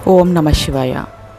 ఓం నమ శివాయ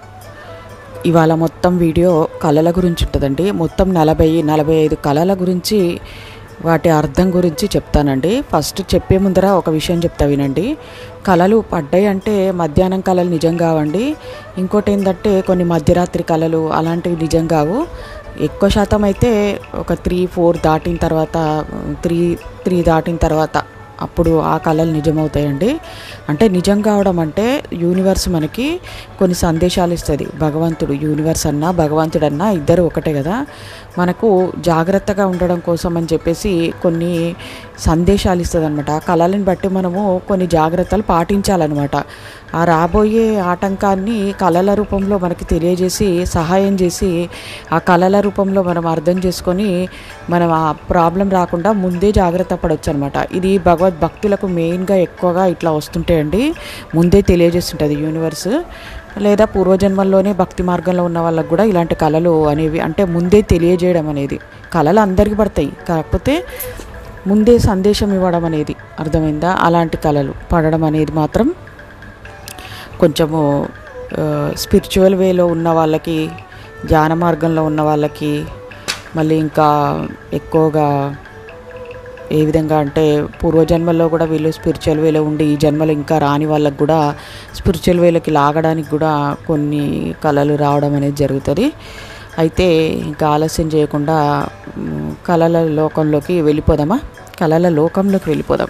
ఇవాళ మొత్తం వీడియో కళల గురించి ఉంటుందండి మొత్తం నలభై నలభై ఐదు కళల గురించి వాటి అర్థం గురించి చెప్తానండి ఫస్ట్ చెప్పే ముందర ఒక విషయం చెప్తా వినండి కళలు పడ్డాయి అంటే మధ్యాహ్నం కళలు నిజం కావండి ఇంకోటి ఏంటంటే కొన్ని మధ్యరాత్రి కళలు అలాంటివి నిజం కావు ఎక్కువ శాతం అయితే ఒక త్రీ ఫోర్ దాటిన తర్వాత త్రీ త్రీ దాటిన తర్వాత అప్పుడు ఆ కళలు నిజమవుతాయండి అంటే నిజం కావడం అంటే యూనివర్స్ మనకి కొన్ని సందేశాలు ఇస్తుంది భగవంతుడు యూనివర్స్ అన్నా భగవంతుడన్నా ఇద్దరు ఒకటే కదా మనకు జాగ్రత్తగా ఉండడం కోసం అని చెప్పేసి కొన్ని సందేశాలు ఇస్తుంది అనమాట ఆ కళలను బట్టి మనము కొన్ని జాగ్రత్తలు పాటించాలన్నమాట ఆ రాబోయే ఆటంకాన్ని కళల రూపంలో మనకి తెలియజేసి సహాయం చేసి ఆ కళల రూపంలో మనం అర్థం చేసుకొని మనం ఆ ప్రాబ్లం రాకుండా ముందే జాగ్రత్త పడవచ్చు అనమాట ఇది భగవద్ భక్తులకు మెయిన్గా ఎక్కువగా ఇట్లా వస్తుంటాయండి ముందే తెలియజేస్తుంటుంది యూనివర్స్ లేదా పూర్వజన్మల్లోనే భక్తి మార్గంలో ఉన్న వాళ్ళకు కూడా ఇలాంటి కళలు అనేవి అంటే ముందే తెలియజేయడం అనేది కళలు అందరికీ పడతాయి కాకపోతే ముందే సందేశం ఇవ్వడం అనేది అర్థమైందా అలాంటి కళలు పడడం అనేది మాత్రం కొంచెము స్పిరిచువల్ వేలో ఉన్న వాళ్ళకి ధ్యాన మార్గంలో ఉన్న వాళ్ళకి మళ్ళీ ఇంకా ఎక్కువగా ఏ విధంగా అంటే పూర్వజన్మల్లో కూడా వీళ్ళు స్పిరిచువల్ వేలో ఉండి ఈ జన్మలో ఇంకా రాని వాళ్ళకి కూడా స్పిరిచువల్ వేలోకి లాగడానికి కూడా కొన్ని కళలు రావడం అనేది జరుగుతుంది అయితే ఇంకా ఆలస్యం చేయకుండా మ్, కళల లోకంలోకి వెళ్ళిపోదామా కళల లోకంలోకి వెళ్ళిపోదాం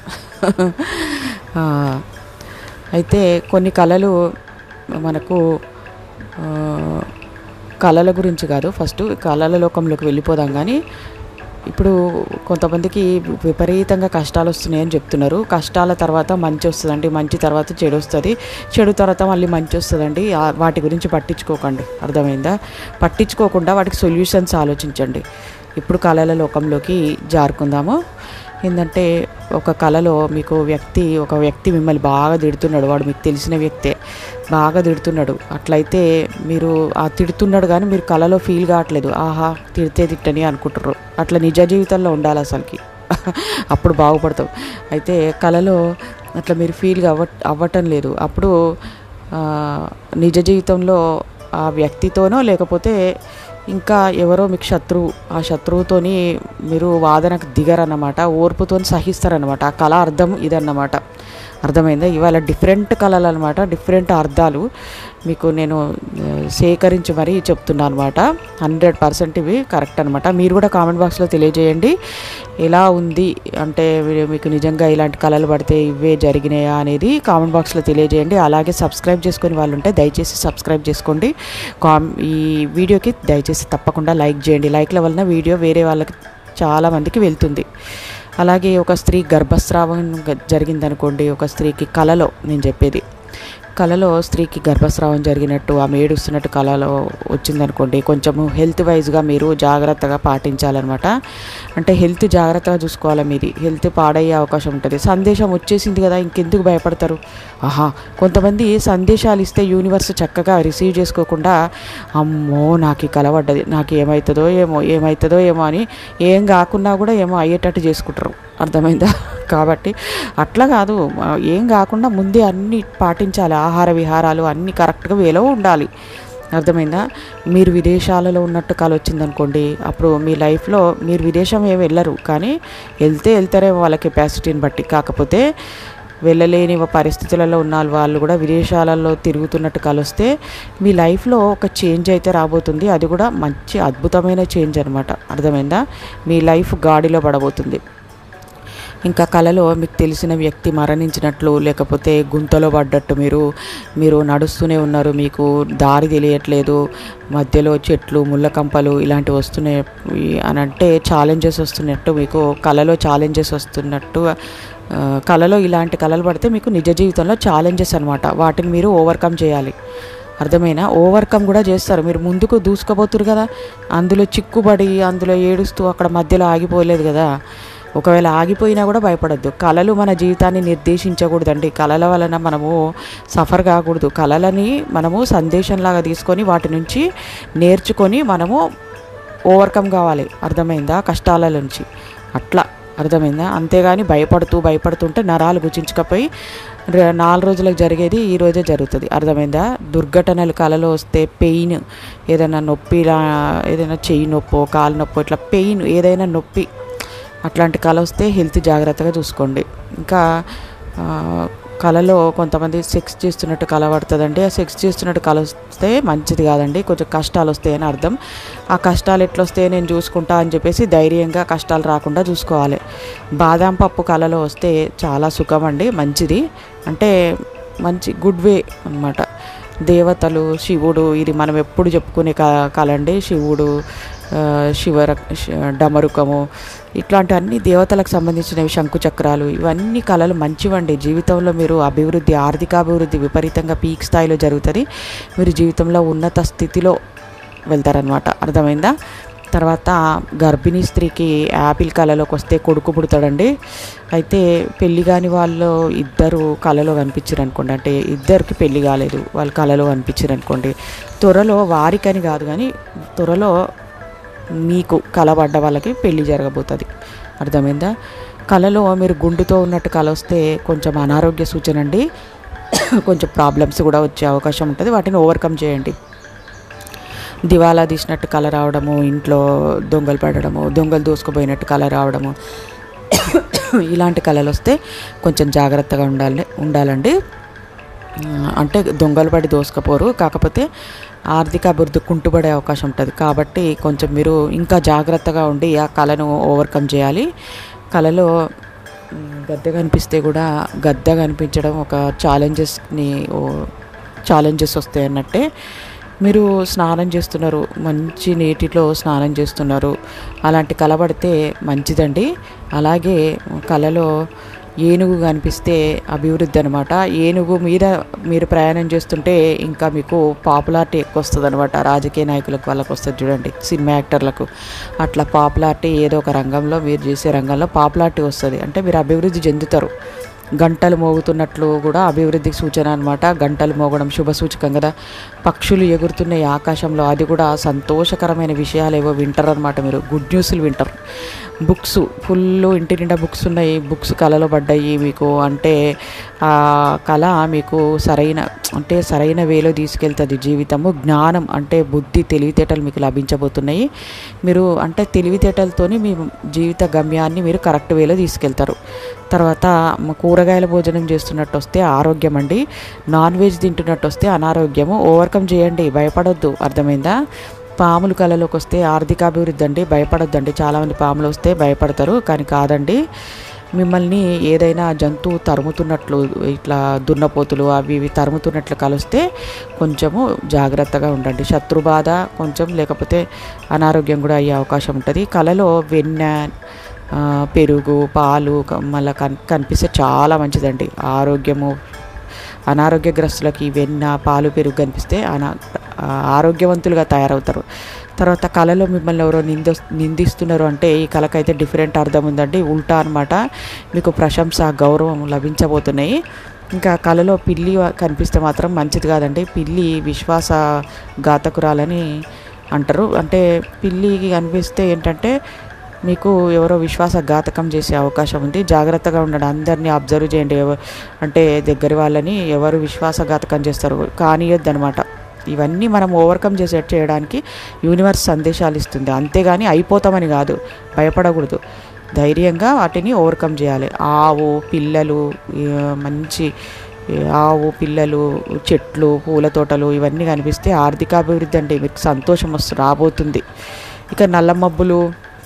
ఆ, అయితే కొన్ని కళలు మనకు ఆ, కళల గురించి కాదు ఫస్ట్ కళల లోకంలోకి వెళ్ళిపోదాం కానీ ఇప్పుడు కొంతమందికి విపరీతంగా కష్టాలు వస్తున్నాయని చెప్తున్నారు కష్టాల తర్వాత మంచి వస్తుందండి మంచి తర్వాత చెడు వస్తుంది చెడు తర్వాత మళ్ళీ మంచి వస్తుందండి ఆ- వాటి గురించి పట్టించుకోకండి అర్థమైందా పట్టించుకోకుండా వాటికి సొల్యూషన్స్ ఆలోచించండి ఇప్పుడు కళల లోకంలోకి జారుకుందాము ఏంటంటే ఒక కళలో మీకు వ్యక్తి ఒక వ్యక్తి మిమ్మల్ని బాగా తిడుతున్నాడు వాడు మీకు తెలిసిన వ్యక్తే బాగా తిడుతున్నాడు అట్లయితే మీరు ఆ తిడుతున్నాడు కానీ మీరు కళలో ఫీల్ కావట్లేదు ఆహా తిడితే తిట్టని అనుకుంటారు అట్లా నిజ జీవితంలో ఉండాలి అసలుకి అప్పుడు బాగుపడతాం అయితే కళలో అట్లా మీరు ఫీల్ అవ్వ అవ్వటం లేదు అప్పుడు ఆ, నిజ జీవితంలో ఆ వ్యక్తితోనో లేకపోతే ఇంకా ఎవరో మీకు శత్రువు ఆ శత్రువుతోని మీరు వాదనకు దిగరన్నమాట ఓర్పుతో సహిస్తారనమాట ఆ కళ అర్థం ఇదన్నమాట అర్థమైందా ఇవాళ డిఫరెంట్ కళలు అనమాట డిఫరెంట్ అర్థాలు మీకు నేను ఆ, సేకరించి మరీ చెప్తున్నాను అనమాట హండ్రెడ్ పర్సెంట్ ఇవి కరెక్ట్ అనమాట మీరు కూడా కామెంట్ బాక్స్లో తెలియజేయండి ఎలా ఉంది అంటే మీ- మీకు నిజంగా ఇలాంటి కళలు పడితే ఇవే జరిగినాయా అనేది కామెంట్ బాక్స్లో తెలియజేయండి అలాగే సబ్స్క్రైబ్ చేసుకుని వాళ్ళు ఉంటే దయచేసి సబ్స్క్రైబ్ చేసుకోండి కామ్ ఈ వీడియోకి దయచేసి తప్పకుండా లైక్ చేయండి లైక్ల వలన వీడియో వేరే వాళ్ళకి చాలా మందికి వెళ్తుంది అలాగే ఒక స్త్రీ గర్భస్రావం గ- జరిగిందనుకోండి ఒక స్త్రీకి కలలో నేను చెప్పేది కలలో స్త్రీకి గర్భస్రావం జరిగినట్టు ఆమె ఏడుస్తున్నట్టు కలలో వచ్చిందనుకోండి కొంచెము హెల్త్ వైజ్గా మీరు జాగ్రత్తగా పాటించాలన్నమాట అంటే హెల్త్ జాగ్రత్తగా చూసుకోవాలి మీది హెల్త్ పాడయ్యే అవకాశం ఉంటుంది సందేశం వచ్చేసింది కదా ఇంకెందుకు భయపడతారు ఆహా కొంతమంది సందేశాలు ఇస్తే యూనివర్స్ చక్కగా రిసీవ్ చేసుకోకుండా అమ్మో నాకు ఈ కలవడ్డది నాకు ఏమవుతుందో ఏమో ఏమవుతుందో ఏమో అని ఏం కాకున్నా కూడా ఏమో అయ్యేటట్టు చేసుకుంటారు అర్థమైందా కాబట్టి అట్లా కాదు మ- ఏం కాకుండా ముందే అన్ని పాటించాలి ఆహార విహారాలు అన్నీ కరెక్ట్గా వేలో ఉండాలి అర్థమైందా మీరు విదేశాలలో ఉన్నట్టు కాలు వచ్చిందనుకోండి అప్పుడు మీ లైఫ్లో మీరు విదేశం ఏమి వెళ్ళరు కానీ వెళ్తే వెళ్తారేమో వాళ్ళ కెపాసిటీని బట్టి కాకపోతే వెళ్ళలేని పరిస్థితులలో ఉన్న వాళ్ళు కూడా విదేశాలలో తిరుగుతున్నట్టు కలిస్తే మీ లైఫ్లో ఒక చేంజ్ అయితే రాబోతుంది అది కూడా మంచి అద్భుతమైన చేంజ్ అనమాట అర్థమైందా మీ లైఫ్ గాడిలో పడబోతుంది ఇంకా కళలో మీకు తెలిసిన వ్యక్తి మరణించినట్లు లేకపోతే గుంతలో పడ్డట్టు మీరు మీరు నడుస్తూనే ఉన్నారు మీకు దారి తెలియట్లేదు మధ్యలో చెట్లు ముళ్ళ కంపలు ఇలాంటివి వస్తున్నాయి అని అంటే ఛాలెంజెస్ వస్తున్నట్టు మీకు కళలో ఛాలెంజెస్ వస్తున్నట్టు ఆ, కళలో ఇలాంటి కళలు పడితే మీకు నిజ జీవితంలో ఛాలెంజెస్ అనమాట వాటిని మీరు ఓవర్కమ్ చేయాలి అర్థమైనా ఓవర్కమ్ కూడా చేస్తారు మీరు ముందుకు దూసుకుపోతురు కదా అందులో చిక్కుబడి అందులో ఏడుస్తూ అక్కడ మధ్యలో ఆగిపోలేదు కదా ఒకవేళ ఆగిపోయినా కూడా భయపడద్దు కళలు మన జీవితాన్ని నిర్దేశించకూడదండి కళల వలన మనము సఫర్ కాకూడదు కళలని మనము సందేశంలాగా తీసుకొని వాటి నుంచి నేర్చుకొని మనము ఓవర్కమ్ కావాలి అర్థమైందా కష్టాల నుంచి అట్లా అర్థమైందా అంతేగాని భయపడుతూ భయపడుతుంటే నరాలు గుచించకపోయి ర- నాలుగు రోజులకు జరిగేది ఈ రోజే జరుగుతుంది అర్థమైందా దుర్ఘటనలు కలలో వస్తే పెయిన్ ఏదైనా నొప్పి లా- ఏదైనా చెయ్యి నొప్పో కాలు నొప్పో ఇట్లా పెయిన్ ఏదైనా నొప్పి అట్లాంటి కళ వస్తే హెల్త్ జాగ్రత్తగా చూసుకోండి ఇంకా ఆ, కళలో కొంతమంది సెక్స్ చేస్తున్నట్టు కళ పడుతుందండి ఆ సెక్స్ చేస్తున్నట్టు కళ వస్తే మంచిది కాదండి కొంచెం కష్టాలు వస్తాయని అర్థం ఆ కష్టాలు ఎట్లా వస్తాయో నేను చూసుకుంటా అని చెప్పేసి ధైర్యంగా కష్టాలు రాకుండా చూసుకోవాలి బాదాం పప్పు కళలో వస్తే చాలా సుఖం అండి మంచిది అంటే మంచి గుడ్ వే అన్నమాట దేవతలు శివుడు ఇది మనం ఎప్పుడు చెప్పుకునే క కళ అండి శివుడు ఆ, శివర శ- డమరుకము ఇట్లాంటి అన్ని దేవతలకు సంబంధించినవి శంకు చక్రాలు ఇవన్నీ కళలు మంచివండి జీవితంలో మీరు అభివృద్ధి ఆర్థికాభివృద్ధి విపరీతంగా పీక్ స్థాయిలో జరుగుతుంది మీరు జీవితంలో ఉన్నత స్థితిలో వెళ్తారనమాట అర్థమైందా తర్వాత గర్భిణీ స్త్రీకి యాపిల్ కళలోకి వస్తే కొడుకు పుడతాడండి అయితే పెళ్లి కాని వాళ్ళు ఇద్దరు కళలో కనిపించారు అనుకోండి అంటే ఇద్దరికి పెళ్లి కాలేదు వాళ్ళు కళలో కనిపించారు అనుకోండి త్వరలో వారికని కాదు కానీ త్వరలో మీకు కలబడ్డ వాళ్ళకి పెళ్లి జరగబోతుంది అర్థమైందా కళలో మీరు గుండుతో ఉన్నట్టు కళ వస్తే కొంచెం అనారోగ్య సూచన అండి కొంచెం ప్రాబ్లమ్స్ కూడా వచ్చే అవకాశం ఉంటుంది వాటిని ఓవర్కమ్ చేయండి దివాలా తీసినట్టు కళ రావడము ఇంట్లో దొంగలు పడడము దొంగలు దూసుకుపోయినట్టు కళ రావడము ఇలాంటి కళలు వస్తే కొంచెం జాగ్రత్తగా ఉండాలి ఉండాలండి ఆ, అంటే దొంగలు పడి దోసుకపోరు కాకపోతే ఆర్థిక అభివృద్ధి కుంటుపడే అవకాశం ఉంటుంది కాబట్టి కొంచెం మీరు ఇంకా జాగ్రత్తగా ఉండి ఆ కళను ఓవర్కమ్ చేయాలి కళలో మ్, గద్దె కనిపిస్తే కూడా గద్ద కనిపించడం ఒక ఛాలెంజెస్ని ఛాలెంజెస్ వస్తాయి అన్నట్టే మీరు స్నానం చేస్తున్నారు మంచి నీటిలో స్నానం చేస్తున్నారు అలాంటి కళ పడితే మంచిదండి అలాగే కళలో ఏనుగు కనిపిస్తే అభివృద్ధి అనమాట ఏనుగు మీద మీరు ప్రయాణం చేస్తుంటే ఇంకా మీకు పాపులారిటీ ఎక్కువ వస్తుంది అనమాట రాజకీయ నాయకులకు వాళ్ళకి వస్తుంది చూడండి సినిమా యాక్టర్లకు అట్లా పాపులారిటీ ఏదో ఒక రంగంలో మీరు చేసే రంగంలో పాపులారిటీ వస్తుంది అంటే మీరు అభివృద్ధి చెందుతారు గంటలు మోగుతున్నట్లు కూడా అభివృద్ధికి సూచన అనమాట గంటలు మోగడం శుభ సూచకం కదా పక్షులు ఎగురుతున్నాయి ఆకాశంలో అది కూడా సంతోషకరమైన విషయాలు ఏవో వింటారు అనమాట మీరు గుడ్ న్యూస్లు వింటారు బుక్స్ ఫుల్ ఇంటి నిండా బుక్స్ ఉన్నాయి బుక్స్ కళలో పడ్డాయి మీకు అంటే ఆ కళ మీకు సరైన అంటే సరైన వేలో తీసుకెళ్తుంది జీవితము జ్ఞానం అంటే బుద్ధి తెలివితేటలు మీకు లభించబోతున్నాయి మీరు అంటే తెలివితేటలతోని మీ జీవిత గమ్యాన్ని మీరు కరెక్ట్ వేలో తీసుకెళ్తారు తర్వాత మ- కూరగాయల భోజనం చేస్తున్నట్టు వస్తే ఆరోగ్యం అండి నాన్ వెజ్ తింటున్నట్టు వస్తే అనారోగ్యము ఓవర్కమ్ చేయండి భయపడొద్దు అర్థమైందా పాములు కళలోకి వస్తే ఆర్థికాభివృద్ధి అండి భయపడొద్దండి చాలామంది పాములు వస్తే భయపడతారు కానీ కాదండి మిమ్మల్ని ఏదైనా జంతువు తరుముతున్నట్లు ఇట్లా దున్నపోతులు అవి ఇవి తరుముతున్నట్లు కలిస్తే కొంచెము జాగ్రత్తగా ఉండండి శత్రుబాధ కొంచెం లేకపోతే అనారోగ్యం కూడా అయ్యే అవకాశం ఉంటుంది కళలో వెన్న ఆ, పెరుగు పాలు క- మళ్ళీ కన్ కనిపిస్తే చాలా మంచిదండి ఆరోగ్యము అనారోగ్యగ్రస్తులకి వెన్న పాలు పెరుగు కనిపిస్తే అనా ఆ, ఆరోగ్యవంతులుగా తయారవుతారు తర్వాత కళలో మిమ్మల్ని ఎవరో నింద నిందిస్తున్నారు అంటే ఈ కళకైతే డిఫరెంట్ అర్థం ఉందండి ఉల్టా అనమాట మీకు ప్రశంస గౌరవం లభించబోతున్నాయి ఇంకా కళలో పిల్లి కనిపిస్తే మాత్రం మంచిది కాదండి పిల్లి విశ్వాస ఘాతకురాలని అంటారు అంటే పిల్లికి కనిపిస్తే ఏంటంటే మీకు ఎవరో విశ్వాసఘాతకం చేసే అవకాశం ఉంది జాగ్రత్తగా ఉండండి అందరినీ అబ్జర్వ్ చేయండి ఎవ- అంటే దగ్గర వాళ్ళని ఎవరు విశ్వాసఘాతకం చేస్తారు కానియొద్దు అనమాట ఇవన్నీ మనం ఓవర్కమ్ చేసే చేయడానికి యూనివర్స్ సందేశాలు ఇస్తుంది అంతేగాని అయిపోతామని కాదు భయపడకూడదు ధైర్యంగా వాటిని ఓవర్కమ్ చేయాలి ఆవు పిల్లలు ఈ, మంచి ఈ ఆవు పిల్లలు చెట్లు పూల తోటలు ఇవన్నీ కనిపిస్తే ఆర్థికాభివృద్ధి అంటే మీకు సంతోషం వస్తు రాబోతుంది ఇక నల్ల మబ్బులు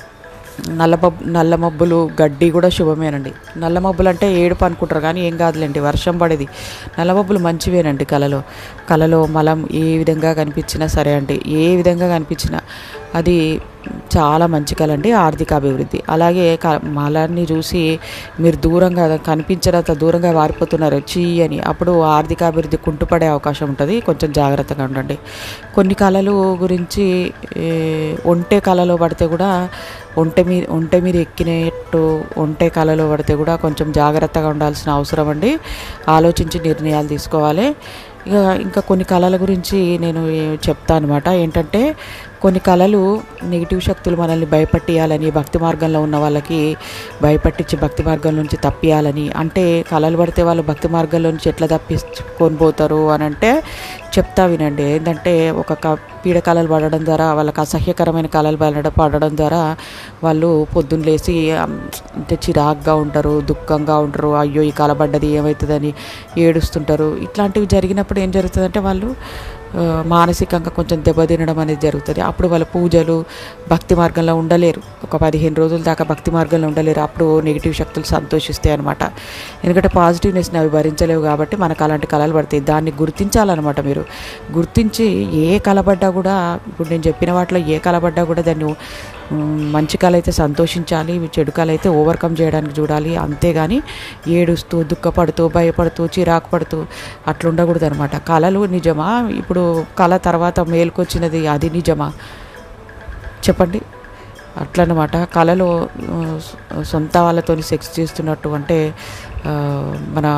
నల్ల మబ్బు నల్ల మబ్బులు గడ్డి కూడా శుభమేనండి నల్ల మబ్బులు అంటే ఏడుపు అనుకుంటారు కానీ ఏం కాదులేండి వర్షం పడేది నల్ల మబ్బులు మంచివేనండి కళలో కళలో మలం ఏ విధంగా కనిపించినా సరే అండి ఏ విధంగా కనిపించినా అది చాలా మంచి కళ అండి ఆర్థిక అభివృద్ధి అలాగే క మలాన్ని చూసి మీరు దూరంగా కనిపించడంత దూరంగా వారిపోతున్నారు చీ అని అప్పుడు ఆర్థిక అభివృద్ధి కుంటుపడే అవకాశం ఉంటుంది కొంచెం జాగ్రత్తగా ఉండండి కొన్ని కళలు గురించి ఏ, ఒంటె కళలో పడితే కూడా ఒంటె మీ ఒంటె మీరు ఎక్కినట్టు ఒంటె కళలో పడితే కూడా కొంచెం జాగ్రత్తగా ఉండాల్సిన అవసరం అండి ఆలోచించి నిర్ణయాలు తీసుకోవాలి ఇక ఇంకా కొన్ని కళల గురించి నేను చెప్తాను అనమాట ఏంటంటే కొన్ని కళలు నెగిటివ్ శక్తులు మనల్ని భయపట్టియాలని భక్తి మార్గంలో ఉన్న వాళ్ళకి భయపట్టించి భక్తి మార్గం నుంచి తప్పియాలని అంటే కళలు పడితే వాళ్ళు భక్తి మార్గంలో నుంచి ఎట్లా తప్పించుకొని పోతారు అని అంటే చెప్తా వినండి ఏంటంటే ఒక క పీడ కళలు పడడం ద్వారా వాళ్ళకి అసహ్యకరమైన కళలు పడడం పడడం ద్వారా వాళ్ళు పొద్దున్న లేచి అంటే చిరాగ్గా ఉంటారు దుఃఖంగా ఉంటారు అయ్యో ఈ కళ పడ్డది ఏమవుతుందని ఏడుస్తుంటారు ఇట్లాంటివి జరిగినప్పుడు ఏం జరుగుతుందంటే వాళ్ళు ఆ, మానసికంగా కొంచెం దెబ్బతినడం అనేది జరుగుతుంది అప్పుడు వాళ్ళ పూజలు భక్తి మార్గంలో ఉండలేరు ఒక పదిహేను రోజుల దాకా భక్తి మార్గంలో ఉండలేరు అప్పుడు నెగిటివ్ శక్తులు సంతోషిస్తాయి అనమాట ఎందుకంటే పాజిటివ్నెస్ని అవి భరించలేవు కాబట్టి మనకు అలాంటి కళలు పడతాయి దాన్ని గుర్తించాలన్నమాట మీరు గుర్తించి ఏ కళ పడ్డా కూడా ఇప్పుడు నేను చెప్పిన వాటిలో ఏ కళ పడ్డా కూడా దాన్ని ఉమ్, మంచి కళ అయితే సంతోషించాలి చెడు కళ అయితే ఓవర్కమ్ చేయడానికి చూడాలి అంతేగాని ఏడుస్తూ దుఃఖపడుతూ భయపడుతూ చిరాకు పడుతూ అట్లా ఉండకూడదు అనమాట కళలు నిజమా ఇప్పుడు కళ తర్వాత మేలుకొచ్చినది అది నిజమా చెప్పండి అట్లనమాట కళలో ఆ, సొంత వాళ్ళతో సెక్స్ చేస్తున్నట్టు అంటే ఆ, మన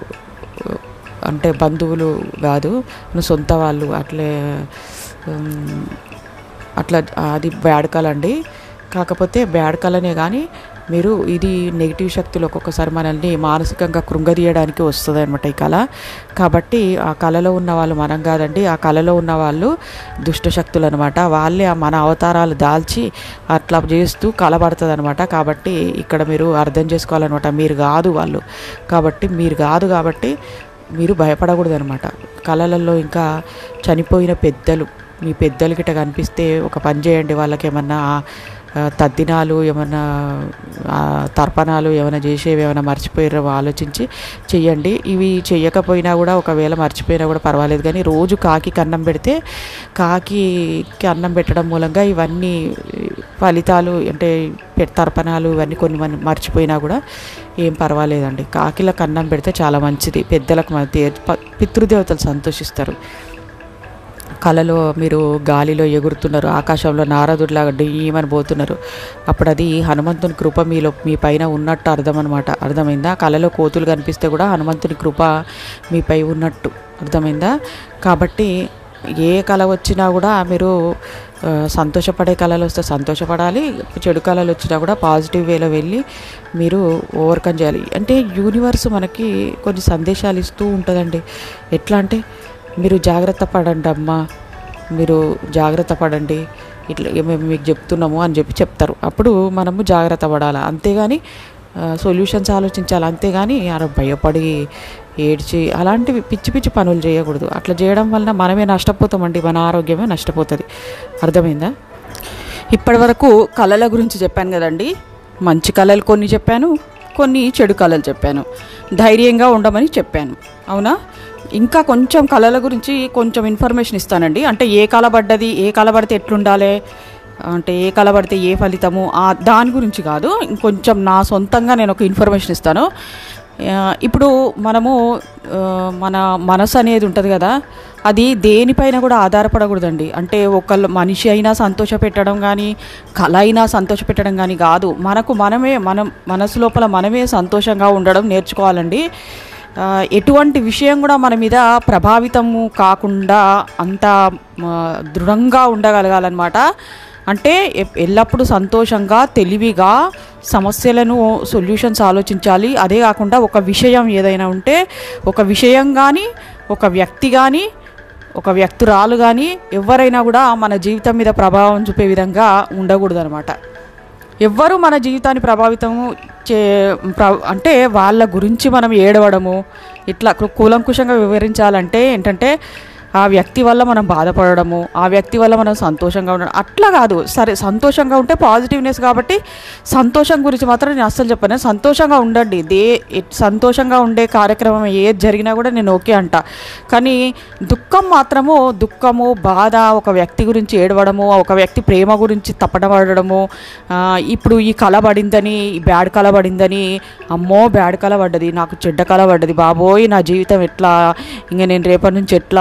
అంటే బంధువులు కాదు మన సొంత వాళ్ళు అట్లే ఉమ్, అట్లా అది బ్యాడ్ కళ అండి కాకపోతే బ్యాడ్ కళనే కానీ మీరు ఇది నెగిటివ్ శక్తులు ఒక్కొక్కసారి మనల్ని మానసికంగా కృంగదీయడానికి వస్తుంది అనమాట ఈ కళ కాబట్టి ఆ కళలో ఉన్న వాళ్ళు మనం కాదండి ఆ కళలో ఉన్న వాళ్ళు దుష్ట శక్తులు అనమాట వాళ్ళే ఆ మన అవతారాలు దాల్చి అట్లా చేస్తూ కళ పడుతుంది అనమాట కాబట్టి ఇక్కడ మీరు అర్థం చేసుకోవాలన్నమాట మీరు కాదు వాళ్ళు కాబట్టి మీరు కాదు కాబట్టి మీరు భయపడకూడదు అనమాట కళలలో ఇంకా చనిపోయిన పెద్దలు మీ పెద్దలు గిట్ట కనిపిస్తే ఒక పని చేయండి వాళ్ళకి ఏమన్నా ఆ, తద్దినాలు ఏమన్నా ఆ, తర్పణాలు ఏమైనా చేసేవి ఏమైనా మర్చిపోయారో ఆలోచించి చెయ్యండి ఇవి చెయ్యకపోయినా కూడా ఒకవేళ మర్చిపోయినా కూడా పర్వాలేదు కానీ రోజు కాకి అన్నం పెడితే కాకికి అన్నం పెట్టడం మూలంగా ఇవన్నీ ఫలితాలు అంటే పె- తర్పణాలు ఇవన్నీ కొన్ని మన మర్చిపోయినా కూడా ఏం పర్వాలేదండి కాకిలకు అన్నం పెడితే చాలా మంచిది పెద్దలకు మన దే- ప- పితృదేవతలు సంతోషిస్తారు కళలో మీరు గాలిలో ఎగురుతున్నారు ఆకాశంలో నారదుడిలాగా డీమని పోతున్నారు అప్పుడు అది హనుమంతుని కృప మీలో మీ పైన ఉన్నట్టు అర్థం అనమాట అర్థమైందా కళలో కోతులు కనిపిస్తే కూడా హనుమంతుని కృప మీపై ఉన్నట్టు అర్థమైందా కాబట్టి ఏ కళ వచ్చినా కూడా మీరు ఆ, సంతోషపడే కళలు వస్తే సంతోషపడాలి చెడు కళలు వచ్చినా కూడా పాజిటివ్ వేలో వెళ్ళి మీరు ఓవర్కమ్ చేయాలి అంటే యూనివర్స్ మనకి కొన్ని సందేశాలు ఇస్తూ ఉంటుందండి ఎట్లా అంటే మీరు జాగ్రత్త పడండి అమ్మా మీరు జాగ్రత్త పడండి ఇట్లా మేము మీకు చెప్తున్నాము అని చెప్పి చెప్తారు అప్పుడు మనము జాగ్రత్త పడాలి అంతేగాని సొల్యూషన్స్ ఆలోచించాలి అంతేగాని అలా భయపడి ఏడ్చి అలాంటివి పిచ్చి పిచ్చి పనులు చేయకూడదు అట్లా చేయడం వలన మనమే నష్టపోతామండి మన ఆరోగ్యమే నష్టపోతుంది అర్థమైందా ఇప్పటి వరకు కళల గురించి చెప్పాను కదండి మంచి కళలు కొన్ని చెప్పాను కొన్ని చెడు కళలు చెప్పాను ధైర్యంగా ఉండమని చెప్పాను అవునా ఇంకా కొంచెం కళల గురించి కొంచెం ఇన్ఫర్మేషన్ ఇస్తానండి అంటే ఏ కళ పడ్డది ఏ కళ పడితే ఎట్లుండాలి అంటే ఏ కళ పడితే ఏ ఫలితము ఆ దాని గురించి కాదు ఇంకొంచెం నా సొంతంగా నేను ఒక ఇన్ఫర్మేషన్ ఇస్తాను ఆ, ఇప్పుడు మనము ఆ, మన మనసు అనేది ఉంటుంది కదా అది దేనిపైన కూడా ఆధారపడకూడదండి అంటే ఒకళ్ళు మనిషి అయినా సంతోష పెట్టడం కానీ కళ అయినా సంతోష పెట్టడం కానీ కాదు మనకు మనమే మనం మనసు లోపల మనమే సంతోషంగా ఉండడం నేర్చుకోవాలండి ఆ, ఎటువంటి విషయం కూడా మన మీద ప్రభావితము కాకుండా అంత ఆ, దృఢంగా ఉండగలగాలన్నమాట అంటే ఎప్- ఎల్లప్పుడూ సంతోషంగా తెలివిగా సమస్యలను సొల్యూషన్స్ ఆలోచించాలి అదే కాకుండా ఒక విషయం ఏదైనా ఉంటే ఒక విషయం కానీ ఒక వ్యక్తి కానీ ఒక వ్యక్తురాలు కానీ ఎవరైనా కూడా మన జీవితం మీద ప్రభావం చూపే విధంగా ఉండకూడదు అనమాట ఎవ్వరూ మన జీవితాన్ని ప్రభావితము చే ప్ర- అంటే వాళ్ళ గురించి మనం ఏడవడము ఇట్లా కు- కూలంకుషంగా వివరించాలంటే ఏంటంటే ఆ వ్యక్తి వల్ల మనం బాధపడడము ఆ వ్యక్తి వల్ల మనం సంతోషంగా ఉండడం అట్లా కాదు సరే సంతోషంగా ఉంటే పాజిటివ్నెస్ కాబట్టి సంతోషం గురించి మాత్రం నేను అస్సలు చెప్పాను సంతోషంగా ఉండండి దే ఎట్- సంతోషంగా ఉండే కార్యక్రమం ఏది జరిగినా కూడా నేను ఓకే అంట కానీ దుఃఖం మాత్రము దుఃఖము బాధ ఒక వ్యక్తి గురించి ఏడవడము ఒక వ్యక్తి ప్రేమ గురించి తప్పడబడము ఆ, ఇప్పుడు ఈ కళ పడిందని ఈ బ్యాడ్ కళ పడిందని అమ్మో బ్యాడ్ కళ పడ్డది నాకు చెడ్డ కళ పడ్డది బాబోయ్ నా జీవితం ఎట్లా ఇంకా నేను రేపటి నుంచి ఎట్లా అని చెప్పి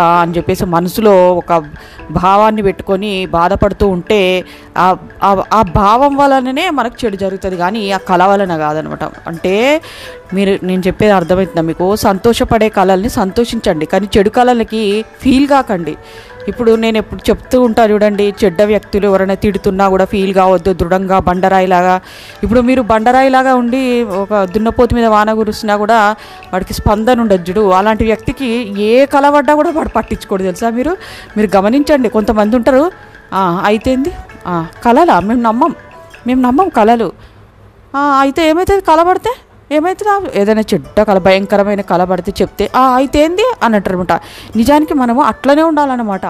చెప్పేసి మనసులో ఒక భావాన్ని పెట్టుకొని బాధపడుతూ ఉంటే ఆ ఆ- ఆ భావం వలననే మనకు చెడు జరుగుతుంది కానీ ఆ కళ వలన కాదనమాట అంటే మీరు నేను చెప్పేది అర్థమవుతుందా మీకు సంతోషపడే కళల్ని సంతోషించండి కానీ చెడు కళలకి ఫీల్ కాకండి ఇప్పుడు నేను ఎప్పుడు చెప్తూ ఉంటాను చూడండి చెడ్డ వ్యక్తులు ఎవరైనా తిడుతున్నా కూడా ఫీల్ కావద్దు దృఢంగా బండరాయిలాగా ఇప్పుడు మీరు బండరాయిలాగా ఉండి ఒక దున్నపోతు మీద వాన కురుస్తున్నా కూడా వాడికి స్పందన ఉండదు చూడు అలాంటి వ్యక్తికి ఏ కళ పడ్డా కూడా వాడు పట్టించుకోడు తెలుసా మీరు మీరు గమనించండి కొంతమంది ఉంటారు "ఆ, అయితేంది "ఆ, కళలా మేము నమ్మం మేము నమ్మం కళలు "ఆ, అయితే ఏమవుతుంది కళ పడితే ఏమవుతుందా ఏదైనా చెడ్డ కళ భయంకరమైన కళ పడితే చెప్తే "ఆ, అయితే ఏంది అని అంటారనమాట నిజానికి మనము అట్లనే ఉండాలన్నమాట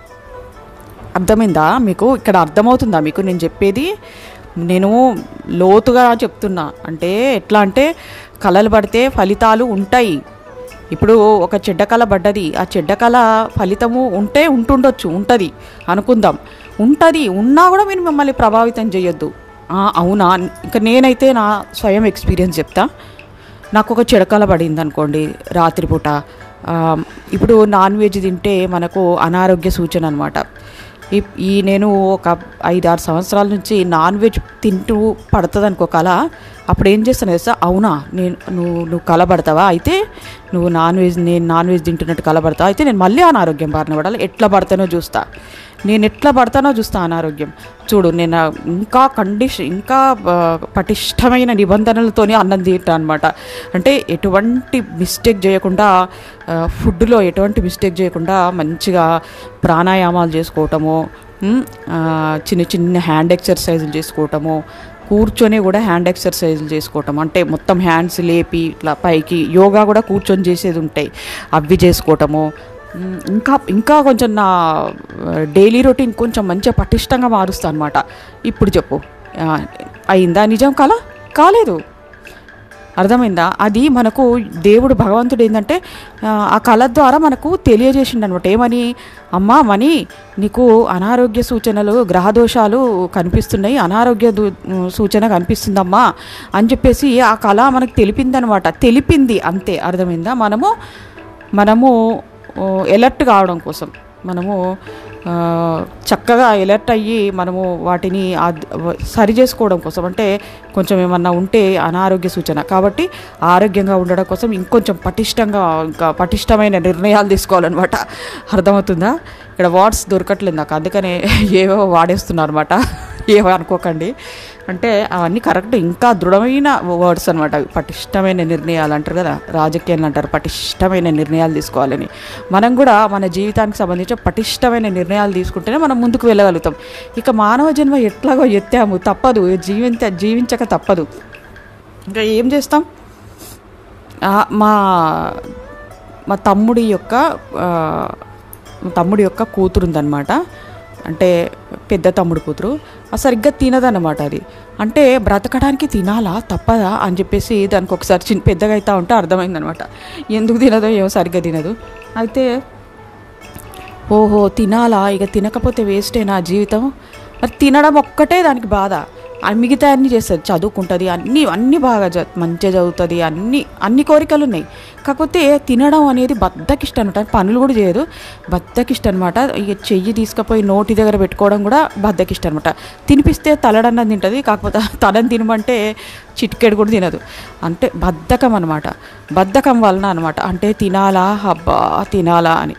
అర్థమైందా మీకు ఇక్కడ అర్థమవుతుందా మీకు నేను చెప్పేది నేను లోతుగా చెప్తున్నా అంటే ఎట్లా అంటే కళలు పడితే ఫలితాలు ఉంటాయి ఇప్పుడు ఒక చెడ్డ కళ పడ్డది ఆ చెడ్డ కళ ఫలితము ఉంటే ఉంటుండొచ్చు ఉంటుంది అనుకుందాం ఉంటుంది ఉన్నా కూడా మీరు మిమ్మల్ని ప్రభావితం చేయొద్దు "ఆ, అవునా ఇంకా నేనైతే నా స్వయం ఎక్స్పీరియన్స్ చెప్తా నాకు ఒక చిడకల పడింది అనుకోండి రాత్రిపూట ఆ, ఇప్పుడు నాన్ వెజ్ తింటే మనకు అనారోగ్య సూచన అనమాట ఈ ఈ నేను ఒక ఐదు ఆరు సంవత్సరాల నుంచి నాన్ వెజ్ తింటూ పడుతుంది అనుకో కళ అప్పుడు ఏం చేస్తాను తెలుసా అవునా నేను నువ్వు నువ్వు కళ పడతావా అయితే నువ్వు నాన్ వెజ్ నేను నాన్ వెజ్ తింటున్నట్టు కళ పడతావా అయితే నేను మళ్ళీ అనారోగ్యం బారిన పడాలి ఎట్లా పడతానో చూస్తా నేను ఎట్లా పడతానో చూస్తా అనారోగ్యం చూడు నేను ఆ ఇంకా కండిషన్ ఇంకా ఆ, పటిష్టమైన నిబంధనలతోనే అన్నం తింటా అనమాట అంటే ఎటువంటి మిస్టేక్ చేయకుండా ఆ, ఫుడ్లో ఎటువంటి మిస్టేక్ చేయకుండా మంచిగా ప్రాణాయామాలు చేసుకోవటము ఉమ్, ఆ, చిన్న చిన్న హ్యాండ్ ఎక్సర్సైజులు చేసుకోవటము కూర్చొని కూడా హ్యాండ్ ఎక్సర్సైజులు చేసుకోవటం అంటే మొత్తం హ్యాండ్స్ లేపి ఇట్లా పైకి యోగా కూడా కూర్చొని చేసేది ఉంటాయి అవి చేసుకోవటము ఉమ్, ఇంకా ఇంకా కొంచెం నా డైలీ రొటీన్ కొంచెం మంచిగా పటిష్టంగా మారుస్తా అనమాట ఇప్పుడు చెప్పు ఆ, అయిందా నిజం కాలా కాలేదు అర్థమైందా అది మనకు దేవుడు భగవంతుడు ఏంటంటే ఆ, ఆ కళ ద్వారా మనకు తెలియజేసిండు అనమాట ఏమని అమ్మా మని నీకు అనారోగ్య సూచనలు గ్రహదోషాలు కనిపిస్తున్నాయి అనారోగ్య దు- సూచన కనిపిస్తుందమ్మా అని చెప్పేసి ఆ కళ మనకు తెలిపిందనమాట తెలిపింది అంతే అర్థమైందా మనము మనము ఎలర్ట్ కావడం కోసం మనము ఆ, చక్కగా ఎలర్ట్ అయ్యి మనము వాటిని అద్- వ- సరి చేసుకోవడం కోసం అంటే కొంచెం ఏమన్నా ఉంటే అనారోగ్య సూచన కాబట్టి ఆరోగ్యంగా ఉండడం కోసం ఇంకొంచెం పటిష్టంగా ఇంకా పటిష్టమైన నిర్ణయాలు తీసుకోవాలన్నమాట అర్థమవుతుందా ఇక్కడ వర్డ్స్ దొరకట్లేదు నాకు అందుకనే ఏవో వాడేస్తున్నారు అనమాట ఏవో అనుకోకండి అంటే అవన్నీ కరెక్ట్ ఇంకా దృఢమైన వర్డ్స్ అనమాట అవి పటిష్టమైన నిర్ణయాలు అంటారు కదా రాజకీయాలు అంటారు పటిష్టమైన నిర్ణయాలు తీసుకోవాలని మనం కూడా మన జీవితానికి సంబంధించి పటిష్టమైన నిర్ణయాలు తీసుకుంటేనే మనం ముందుకు వెళ్ళగలుగుతాం ఇక మానవ జన్మ ఎట్లాగో ఎత్తాము తప్పదు జీవించ జీవించక తప్పదు ఇంకా ఏం చేస్తాం ఆ, మా మా తమ్ముడి యొక్క ఆ, మా తమ్ముడి యొక్క కూతురు ఉందన్నమాట అంటే పెద్ద తమ్ముడు కూతురు ఆ సరిగ్గా తినదన్నమాట అది అంటే బ్రతకడానికి తినాలా తప్పదా అని చెప్పేసి దానికి ఒకసారి చిన్న పెద్దగా అవుతా ఉంటే అర్థమైందనమాట ఎందుకు తినదో ఏమో సరిగ్గా తినదు అయితే ఓహో తినాలా ఇక తినకపోతే వేస్టేనా జీవితం మరి తినడం ఒక్కటే దానికి బాధ ఆ మిగతా అన్ని చేస్తుంది చదువుకుంటుంది అన్నీ అన్నీ బాగా చ మంచిగా చదువుతుంది అన్ని అన్ని కోరికలు ఉన్నాయి కాకపోతే తినడం అనేది బద్దకిష్టం అనమాట పనులు కూడా చేయదు బద్దకిష్టం అనమాట ఇక చెయ్యి తీసుకుపోయి నోటి దగ్గర పెట్టుకోవడం కూడా బద్దకిష్టం అనమాట తినిపిస్తే తలడన్నం తింటుంది కాకపోతే తలని తినమంటే చిటికెడు కూడా తినదు అంటే బద్ధకం అనమాట బద్ధకం వలన అనమాట అంటే తినాలా అబ్బా తినాలా అని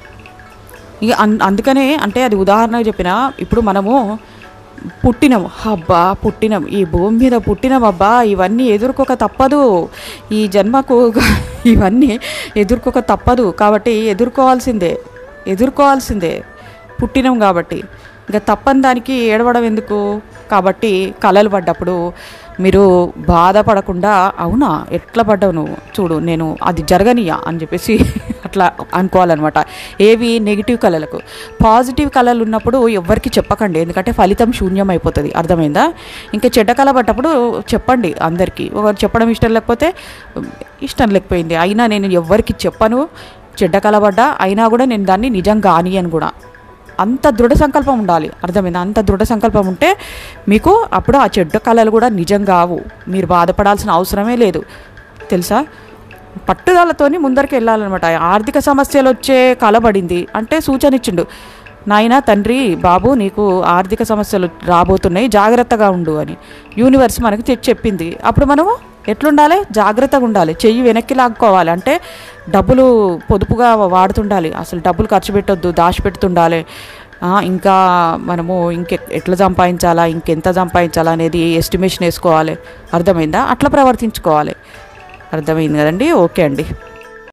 ఇక అన్ అందుకనే అంటే అది ఉదాహరణగా చెప్పిన ఇప్పుడు మనము పుట్టినం అబ్బా పుట్టినం ఈ భూమి మీద పుట్టినం అబ్బా ఇవన్నీ ఎదుర్కోక తప్పదు ఈ జన్మకు ఇవన్నీ ఎదుర్కోక తప్పదు కాబట్టి ఎదుర్కోవాల్సిందే ఎదుర్కోవాల్సిందే పుట్టినం కాబట్టి ఇంకా తప్పని దానికి ఏడవడం ఎందుకు కాబట్టి కలలు పడ్డప్పుడు మీరు బాధపడకుండా అవునా ఎట్లా పడ్డావు నువ్వు చూడు నేను అది జరగనియా అని చెప్పేసి అట్లా అనుకోవాలన్నమాట ఏవి నెగిటివ్ కళలకు పాజిటివ్ కళలు ఉన్నప్పుడు ఎవరికి చెప్పకండి ఎందుకంటే ఫలితం శూన్యం అయిపోతుంది అర్థమైందా ఇంకా చెడ్డ కళ పడ్డప్పుడు చెప్పండి అందరికీ ఒకరు చెప్పడం ఇష్టం లేకపోతే ఇష్టం లేకపోయింది అయినా నేను ఎవరికి చెప్పను చెడ్డ కళ పడ్డా అయినా కూడా నేను దాన్ని నిజం కానియను కూడా అంత దృఢ సంకల్పం ఉండాలి అర్థమైంది అంత దృఢ సంకల్పం ఉంటే మీకు అప్పుడు ఆ చెడ్డ కళలు కూడా నిజం కావు మీరు బాధపడాల్సిన అవసరమే లేదు తెలుసా పట్టుదలతోని ముందరికి వెళ్ళాలన్నమాట ఆర్థిక సమస్యలు వచ్చే కలబడింది అంటే సూచన ఇచ్చిండు నాయనా తండ్రి బాబు నీకు ఆర్థిక సమస్యలు రాబోతున్నాయి జాగ్రత్తగా ఉండు అని యూనివర్స్ మనకి తెచ్చి చెప్పింది అప్పుడు మనము ఎట్లుండాలి జాగ్రత్తగా ఉండాలి చెయ్యి వెనక్కి లాక్కోవాలి అంటే డబ్బులు పొదుపుగా వాడుతుండాలి అసలు డబ్బులు ఖర్చు పెట్టొద్దు దాచిపెడుతుండాలి ఆ, ఇంకా మనము ఇంకె ఎట్లా సంపాదించాలా ఇంకెంత సంపాదించాలా అనేది ఎస్టిమేషన్ వేసుకోవాలి అర్థమైందా అట్లా ప్రవర్తించుకోవాలి అర్థమైంది కదండి ఓకే అండి